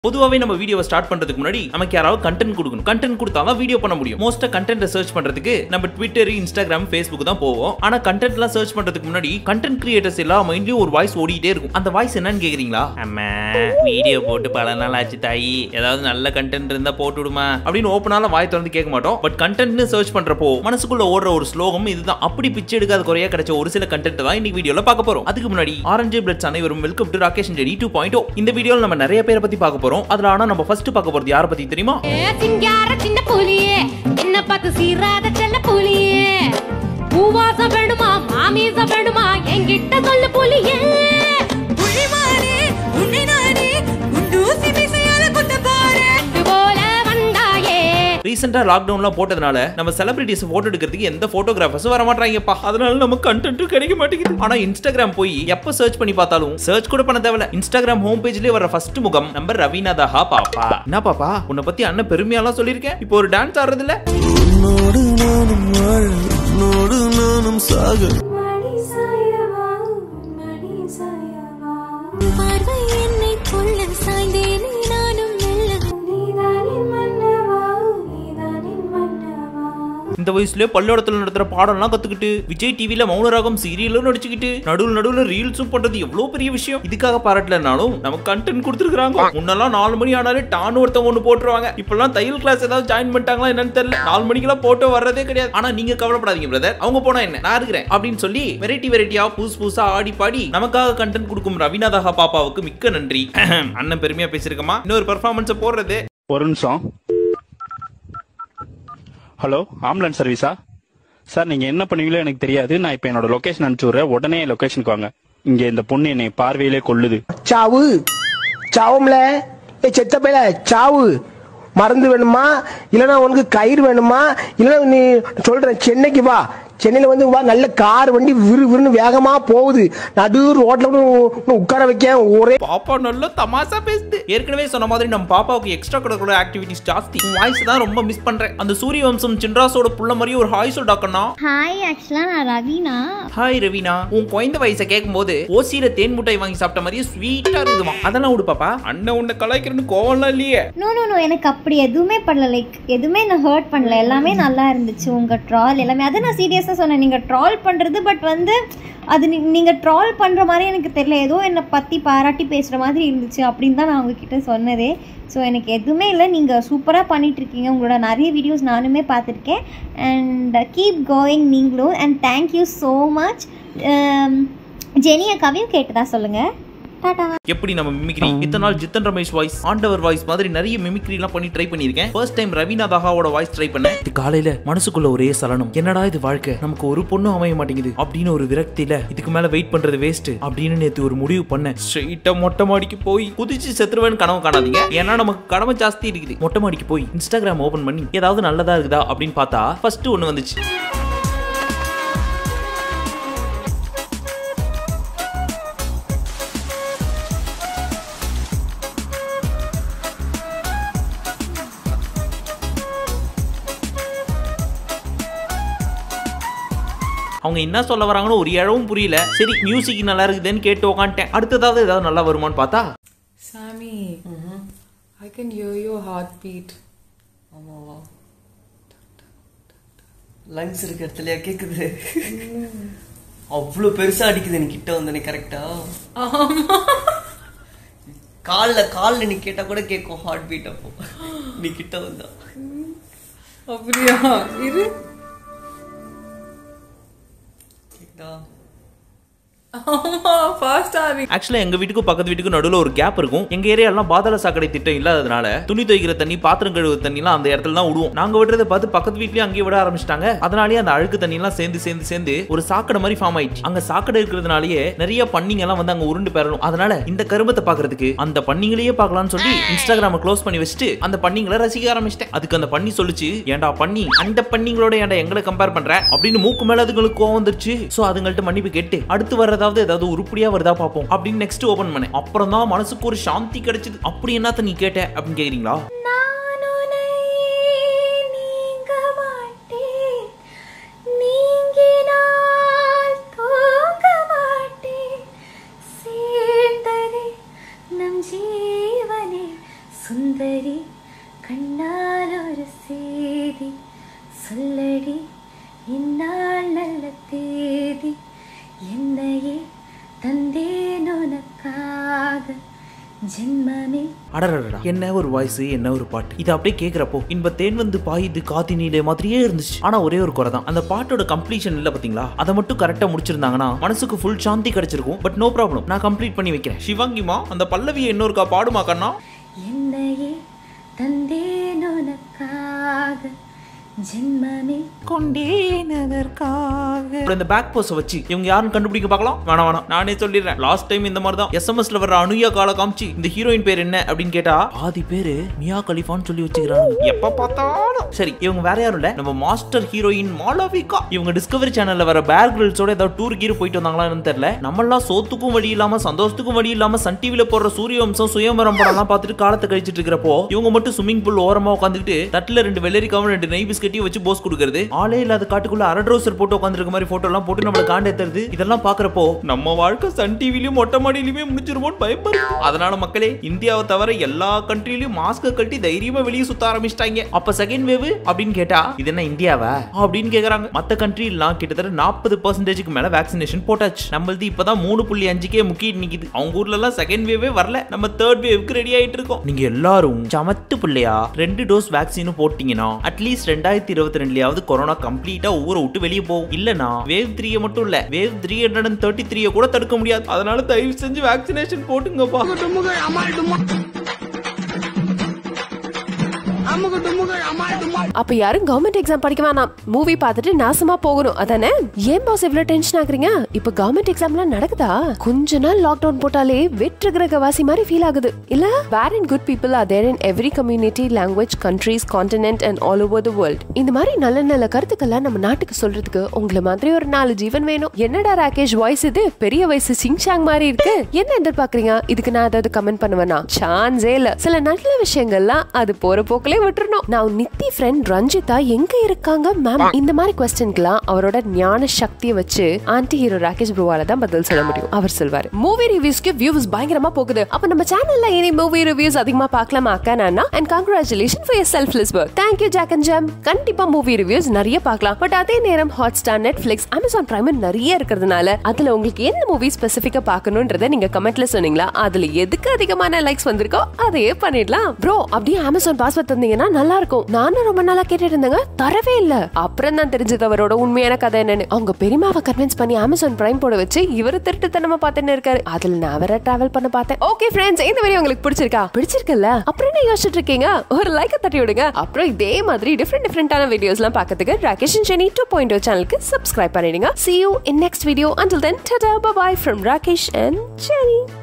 பொதுவாகவே நம்ம வீடியோவை ஸ்டார்ட் பண்றதுக்கு முன்னாடி நமக்கு யாராவது கண்டென்ட் கொடுக்கணும் கண்டென்ட் கொடுத்தா தான் வீடியோ பண்ண முடியும் மோஸ்டா கண்டென்ட் சர்ச் பண்றதுக்கு நம்ம ட்விட்டர் இன்ஸ்டாகிராம் ஃபேஸ்புக் தான் போவோம் ஆனா கண்டென்ட்லாம் சர்ச் பண்றதுக்கு முன்னாடி கண்டென்ட் கிரியேட்டர்ஸ் எல்லா மைண்ட்லயும் ஒரு வாய்ஸ் ஓடிட்டே இருக்கும் அந்த வாய்ஸ் என்னன்னு கேக்குறீங்களா அம்மா வீடியோ போட்டு பல நாள் ஆச்சு தாயி ஏதாவது நல்ல கண்டென்ட் இருந்தா போட்டு விடுமா அப்படின்னு ஓப்பனால வாய் திறந்து கேட்க மாட்டோம் பட் கண்டென்ட்னு சர்ச் பண்றப்போ மனசுக்குள்ள ஓடுற ஒரு ஸ்லோகம் இதுதான் அப்படி பிச்சை எடுக்காத குறையா கிடைச்ச ஒரு சில கண்டென்ட் தான் இன்னைக்கு வீடியோல பார்க்க போறோம் அதுக்கு முன்னாடி ஆரஞ்சு பிளட்ஸ் அனைவரும் welcome to Rakesh Jeni two point இந்த வீடியோல நம்ம நிறைய பேரை பத்தி பார்க்க போறோம் அதுல ஆனா நம்ம ஃபர்ஸ்ட் பார்க்க போறது யாரை பத்தி தெரியுமா ஏ சிங்கார சின்ன புலியே என்ன பார்த்து சீராத செல்ல புலியே பூவாசம் வேணுமா மாமீசம் வேணுமா என்கிட்ட சொல்லு புலியே புலிமானே உன்னை நானே குண்டூசி மிசையால குத்த பாரு இது போல வந்தாயே ரீசெண்டா லாக்டவுன்லாம் போட்டதுனால நம்ம செலிபிரிட்டிஸ் போட்டோ எடுக்கிறதுக்கு எந்த போட்டோகிராஃபர்ஸும் வர மாட்டாங்கப்பா அதனால நம்ம கண்டென்ட்டும் கிடைக்க மாட்டேங்குது ஆனா இன்ஸ்டாகிராம் போய் எப்ப சர்ச் பண்ணி பார்த்தாலும் சர்ச் கூட பண்ண தேவையில்ல இன்ஸ்டாகிராம் ஹோம் பேஜ்லயே வர ஃபர்ஸ்ட் முகம் நம்ம ரவீனா தாஹா பாப்பா என்ன பாப்பா உன்னை பத்தி அண்ணன் பெருமையாலாம் சொல்லியிருக்கேன் இப்போ ஒரு டான்ஸ் ஆடுறது இல்ல உன்னோடு நானும் வாழ உன்னோடு நானும் சாக பார்வை என்னை கொள்ள சாய்ந்தேனே நானும் மெல்ல இந்த வயசுல பள்ளிக்கூடத்துல நடத்துற பாடம்லாம் கத்துக்கிட்டு விஜய் டிவில மௌனராகம் சீரியலும் நடிச்சுக்கிட்டு நடுவுல நடுவுல ரீல்ஸும் பண்றது எவ்வளவு பெரிய விஷயம் இதுக்காக பாராட்டலனாலும் நமக்கு கண்டென்ட் கொடுத்துருக்காங்க முன்னெல்லாம் நாலு மணி ஆனாலே டான்னு ஒருத்தவங்க ஒண்ணு போட்டுருவாங்க இப்பெல்லாம் தையல் கிளாஸ் ஏதாவது ஜாயின் பண்ணிட்டாங்களா என்னன்னு தெரியல நாலு மணிக்கெல்லாம் போட்டோ வர்றதே கிடையாது ஆனா நீங்க கவலைப்படாதீங்க பிரதர் அவங்க போனா என்ன நான் இருக்கிறேன் அப்படின்னு சொல்லி வெரைட்டி வெரைட்டியா புதுசு புதுசா ஆடி பாடி நமக்காக கண்டென்ட் கொடுக்கும் ரவீனாதாகா பாப்பாவுக்கு மிக்க நன்றி அண்ணன் பெருமையா பேசியிருக்கமா இன்னொரு பெர்ஃபார்மன்ஸ் போடுறது ஒரு நிமிஷம் ஹலோ ஆம்புலன்ஸ் சர்வீஸா சார் நீங்க என்ன பண்ணுவீங்களோ எனக்கு தெரியாது நான் இப்ப என்னோட லொகேஷன் அனுப்பிச்சு விடுறேன் உடனே லொகேஷனுக்கு வாங்க இங்க இந்த பொண்ணு என்னை பார்வையிலே கொல்லுது சாவு சாவும்ல ஏ செத்த பையல சாவு மருந்து வேணுமா இல்லைன்னா உனக்கு கயிறு வேணுமா இல்லைன்னா நீ சொல்றேன் சென்னைக்கு வா சென்னையில வந்து வா நல்ல கார் வண்டி விறு விறுன்னு வேகமா போகுது நடு ரோட்ல வந்து உன்னை உட்கார வைக்க ஒரே பாப்பா நல்ல தமாசா பேசுது ஏற்கனவே சொன்ன மாதிரி நம்ம பாப்பாவுக்கு எக்ஸ்ட்ரா கரிக்குலர் ஆக்டிவிட்டிஸ் ஜாஸ்தி வாய்ஸ் தான் ரொம்ப மிஸ் பண்றேன் அந்த சூரிய வம்சம் சின்ராஸோட புள்ள மாதிரி ஒரு ஹாய் சொல்டாக்கண்ணா ஹாய் ஆக்சுவலாக நான் ரவீனா ஹாய் ரவீனா உன் குழந்தை வயசை கேட்கும்போது ஓசியில தேன் முட்டாய் வாங்கி சாப்பிட்ட மாதிரியே ஸ்வீட்டா இருக்குதுமா அதெல்லாம் விடு பாப்பா அண்ணன் உன்னை கலாய்க்கிறேன்னு கோவம்லாம் இல்லையே நோ நோ நோ எனக்கு அப்படி எதுவுமே பண்ணல லைக் எதுவுமே நான் ஹர்ட் பண்ணல எல்லாமே நல்லா இருந்துச்சு உங்கள் ட்ரால் எல்லாமே அதை நான் சீரியஸாக சொன்னேன் நீங்கள் ட்ரால் பண்ணுறது பட் வந்து அது நீ நீங்கள் ட்ரால் பண்ணுற மாதிரி எனக்கு தெரியல ஏதோ என்னை பற்றி பாராட்டி பேசுகிற மாதிரி இருந்துச்சு அப்படின்னு தான் நான் உங்ககிட்ட சொன்னதே ஸோ எனக்கு எதுவுமே இல்லை நீங்கள் சூப்பராக பண்ணிகிட்ருக்கீங்க உங்களோட நிறைய வீடியோஸ் நானுமே பார்த்துருக்கேன் அண்ட் கீப் கோயிங் நீங்களும் and thank you so much Jeni அக்காவையும் கேட்டதா சொல்லுங்கள் டாடா எப்படி நம்ம மிமிக்ரி இத்தனை நாள் ஜித்தன் ரமேஷ் வாய்ஸ் ஆண்டவர் வாய்ஸ் மாதிரி நிறைய மிமிக்ரி எல்லாம் பண்ணி ட்ரை பண்ணிருக்கேன் ஃபர்ஸ்ட் டைம் ரவீனா தாகாவோட வாய்ஸ் ட்ரை பண்ணேன் இது காலையில மனசுக்குள்ள ஒரே சலனம் என்னடா இது வாழ்க்கை நமக்கு ஒரு பொண்ணும் அமைய மாட்டேங்குது அப்படின்னு ஒரு விரக்தியில இதுக்கு மேல வெயிட் பண்றது வேஸ்ட் அப்படின்னு நேத்து ஒரு முடிவு பண்ணேன் ஸ்ட்ரெயிட்டா மொட்டை மாடிக்கு போய் குதிச்சு செத்துருவேன் கனவு காணாதீங்க ஏன்னா நமக்கு கடமை ஜாஸ்தி இருக்குது மொட்டை மாடிக்கு போய் இன்ஸ்டாகிராம் ஓபன் பண்ணி ஏதாவது நல்லதா இருக்குதா அப்படின்னு பார்த்தா ஃபர்ஸ்ட் ஒன்னு வந்துச்சு அவங்க என்ன சொல்ல வராங்கன்னு ஒரு இழவும் புரியல சரி மியூசிக் நல்லா இருக்குதுன்னு கேட்டு உக்காந்துட்டேன் அடுத்ததாவது ஏதாவது நல்லா வருமான்னு பார்த்தா Sammy, I can hear your heartbeat. ஆமாவா லங்ஸ் இருக்க இடத்துலயா கேக்குது அவ்வளோ பெருசா அடிக்குது நீ கிட்ட வந்தனே கரெக்டா கால்ல கால்ல நீ கேட்டா கூட கேட்கும் ஹார்ட் பீட் அப்போ நீ கிட்ட வந்தா அப்படியா இரு கேக்குதா ஆமா ஃபாஸ்ட் ஆவி ஆக்சுவலா எங்க வீட்டுக்கும் பக்கத்து வீட்டுக்கும் நடுவுல ஒரு கேப் இருக்கும் எங்க ஏரியாலாம் பாதாள சாக்கடை திட்டம் இல்லாததுனால துணி துவைக்கிற தண்ணி பாத்திரம் கழுவு தண்ணி எல்லாம் அந்த இடத்துல தான் விடுவோம் நாங்க விடுறத பார்த்து பக்கத்து வீட்லயும் அங்கேயே விட ஆரம்பிச்சிட்டாங்க அதனாலேயே அந்த அழுக்கு தண்ணி எல்லாம் சேர்ந்து சேர்ந்து சேர்ந்து ஒரு சாக்கடை மாதிரி ஃபார்ம் ஆயிடுச்சு அங்க சாக்கடை இருக்கிறதுனாலயே நிறைய பண்ணிங்க எல்லாம் வந்து அங்க உருண்டு பெறணும் அதனால இந்த கருமத்தை பாக்குறதுக்கு அந்த பண்ணிங்களையே பார்க்கலாம்னு சொல்லி இன்ஸ்டாகிராம க்ளோஸ் பண்ணி வச்சுட்டு அந்த பண்ணிங்களை ரசிக்க ஆரம்பிச்சிட்டேன் அதுக்கு அந்த பண்ணி சொல்லுச்சு ஏன்டா பண்ணி அந்த பண்ணிங்களோட ஏன்டா எங்களை கம்பேர் பண்ற அப்படின்னு மூக்கு மேல அதுங்களுக்கு கோவம் வந்துருச்சு சோ அதுங்கள்ட்ட மன்னிப்பு கேட்டு அடுத்து வர்றதாவது ஏதாவது உருப்படியா வருதா பார்ப்போம் அப்படின்னு நெக்ஸ்ட் ஓபன் பண்ணேன் அப்புறம் தான் மனசுக்கு ஒரு சாந்தி கிடைச்சது அப்படி என்னத்த நீ கேட்ட அப்படின்னு கேக்குறீங்களா நான் உன்னை நீங்க மாட்டேன் நீங்கினால் தூங்க மாட்டேன் சேர்ந்ததே நம் ஜீவனே சுந்தரி கண்ணால் ஒரு செய்தி சொல்லடி இந்நாள் நல்ல தேதி என்னையே தந்தேன் உனக்காக ஜென்மமே அடடடா என்ன ஒரு வாய்ஸ் என்ன ஒரு பாட்டு இது அப்படியே கேக்குறப்போ இன்ப தேன் வந்து பாயுது காத்தினிலே மாதிரியே இருந்துச்சு ஆனா ஒரே ஒரு குறை தான் அந்த பாட்டோட கம்ப்ளீஷன் இல்ல பாத்தீங்களா அதை மட்டும் கரெக்டா முடிச்சிருந்தாங்கன்னா மனசுக்கு ஃபுல் சாந்தி கிடைச்சிருக்கும் பட் நோ ப்ராப்ளம் நான் கம்ப்ளீட் பண்ணி வைக்கிறேன் சிவாங்கிமா அந்த பல்லவியை இன்னொருக்கா பாடுமா கண்ணா என்னையே தந்தேன் உனக்காக ஜென்மமே அப்புறம் இந்த பேக் போஸை வச்சு இவங்க யாருன்னு கண்டுபிடிக்க பார்க்கலாம் வேணாம் வேணாம் நானே சொல்லிடுறேன் லாஸ்ட் டைம் இந்த மாதிரி தான் எஸ்எம்எஸ்ல வர அனுயா கால காமிச்சு இந்த ஹீரோயின் பேர் என்ன அப்படின்னு கேட்டா பாதி பேரு மியா கலிஃபான்னு சொல்லி வச்சுக்கிறாங்க எப்ப பார்த்தாலும் சரி இவங்க வேற யாரும் இல்ல நம்ம மாஸ்டர் ஹீரோயின் மாலவிகா இவங்க டிஸ்கவரி சேனல்ல வர பேர் கிரில்ஸோட ஏதாவது டூர் கீர் போயிட்டு வந்தாங்களான்னு தெரியல நம்மளாம் சோத்துக்கும் வழி இல்லாம சந்தோஷத்துக்கும் வழி இல்லாம சன் டிவில போடுற சூரிய வம்சம் சுயமரம் படம்லாம் பார்த்துட்டு காலத்தை கழிச்சிட்டு இருக்கிறப்போ இவங்க மட்டும் ஸ்விம்மிங் பூல் ஓரமா உட்காந்துட்டு தட்டுல ரெண்டு வெள்ளரிக்காவும் ரெண்டு நெய் பிஸ்கட்டையும் வச்சு போஸ் கொடுக்கறது ஆளே இல்லாத காட்டுக்குள்ள அரை ட்ரௌசர் போட்டு உட்காந்துருக்க மாதிரி போட்டோ எல்லாம் போட்டு நம்மள காண்டேத்துறது இதெல்லாம் பாக்குறப்போ நம்ம வாழ்க்கை சன் டிவிலயும் மொட்டை மாடியிலுமே முடிச்சிருமோன்னு பயமா இருக்கு அதனால மக்களே இந்தியாவை தவிர எல்லா கண்ட்ரிலயும் மாஸ்க் கழட்டி தைரியமா வெளியே சுத்த ஆரம்பிச்சிட்டாங்க அப்ப செகண்ட் வேவ் அப்படின்னு கேட்டா இது என்ன இந்தியாவா அப்படின்னு கேக்குறாங்க மத்த கண்ட்ரி எல்லாம் கிட்டத்தட்ட நாற்பது பர்சன்டேஜ்க்கு மேல வேக்சினேஷன் போட்டாச்சு நம்மளது இப்பதான் மூணு புள்ளி அஞ்சுக்கே முக்கிட்டு நிக்குது அவங்க ஊர்ல எல்லாம் செகண்ட் வேவே வரல நம்ம தேர்ட் வேவ்க்கு ரெடி ஆயிட்டு இருக்கோம் நீங்க எல்லாரும் சமத்து பிள்ளையா ரெண்டு டோஸ் வேக்சினும் போட்டீங்கன்னா அட்லீஸ்ட் ரெண்டாயிரத்தி இருபத்தி ரெண்டுலயாவது கொரோனா கம்ப்ளீட்டா ஊரை விட்டு வெளியே போகும் இல்லனா வேவ் த்ரீ மட்டும் இல்ல wave three hundred and thirty three கூட தடுக்க முடியாது அதனால தயவு செஞ்சு வேக்சினேஷன் போட்டுங்கப்பா அப்ப யாரும் கவர்மெண்ட் எக்ஸாம் படிக்க வேணாம் மூவி பார்த்துட்டு நாசமா போகணும் அதானே ஏன் பாஸ் இவ்வளவு டென்ஷன் ஆகுறீங்க இப்ப கவர்மெண்ட் எக்ஸாம்லாம் நடக்குதா கொஞ்ச நாள் லாக்டவுன் போட்டாலே வெற்று கிரகவாசி மாதிரி ஃபீல் ஆகுது இல்ல where and good people are there in every community language countries continent and all over the world இந்த மாதிரி நல்ல நல்ல கருத்துக்கள்லாம் நம்ம நாட்டுக்கு சொல்றதுக்கு உங்களை மாதிரி ஒரு நாலு ஜீவன் வேணும் என்னடா ராகேஷ் வாய்ஸ் இது பெரிய வயசு சிங்சாங் மாதிரி இருக்கு என்ன எதிர்பார்க்கறீங்க இதுக்கு நான் ஏதாவது கமெண்ட் பண்ணுவேனா சான்ஸே இல்ல சில நல்ல விஷயங்கள்லாம் அது போற போக்கிலே விட்டுறணும் நான் நித்தி ஃப்ரெண்ட் ரஞ்சிதா எங்க இருக்காங்க மேம் இந்த மாதிரி கொஸ்டின்க்குலாம் அவரோட ஞான சக்தியை வச்சு ஆன்டி ஹீரோ ராகேஷ் ப்ரூவால தான் பதில் சொல்ல முடியும் அவர் சொல்வாரு மூவி ரிவ்யூஸ்க்கு வியூஸ் பயங்கரமா போகுது அப்ப நம்ம சேனல்ல இனி மூவி ரிவ்யூஸ் அதிகமா பார்க்கலாமா அக்கானா and congratulation for your selfless work thank you Jack and Jam கண்டிப்பா மூவி ரிவ்யூஸ் நிறைய பார்க்கலாம் பட் அதே நேரம் Hotstar Netflix Amazon Prime நிறைய இருக்கிறதுனால அதுல உங்களுக்கு என்ன மூவி ஸ்பெசிஃபிக்கா பார்க்கணுன்றத நீங்க கமெண்ட்ல சொன்னீங்களா அதுல எதுக்கு அதிகமான லைக்ஸ் வந்திருக்கோ அதையே பண்ணிடலாம் ப்ரோ அப்படியே அமேசான் பாஸ்வேர்ட் தந்தீங்கன்னா நல்லா இருக்கும் நானும் ரொம்ப நாளா கேட்டுட்டு இருந்தேங்க தரவே இல்ல அப்புறம் தான் தெரிஞ்சது அவரோட உண்மையான கதை என்னன்னு அவங்க பெரியமாவை கன்வின்ஸ் பண்ணி அமேசான் பிரைம் போட வச்சு இவரு திருட்டுத்தனமா பார்த்துன்னு இருக்காரு அதுல நான் வேற டிராவல் பண்ண பார்த்தேன் ஓகே ஃப்ரெண்ட்ஸ் இந்த வீடியோ உங்களுக்கு பிடிச்சிருக்கா பிடிச்சிருக்குல்ல அப்புறம் என்ன யோசிச்சுட்டு இருக்கீங்க ஒரு லைக் தட்டி விடுங்க அப்புறம் இதே மாதிரி டிஃப்ரெண்ட் டிஃப்ரெண்டான வீடியோஸ்லாம் பார்க்கறதுக்கு ராகேஷ் செனி டூ பாயிண்ட் சேனலுக்கு சப்ஸ்கிரைப் பண்ணிடுங்க see you in next video until then tada bye bye from rakesh and jenny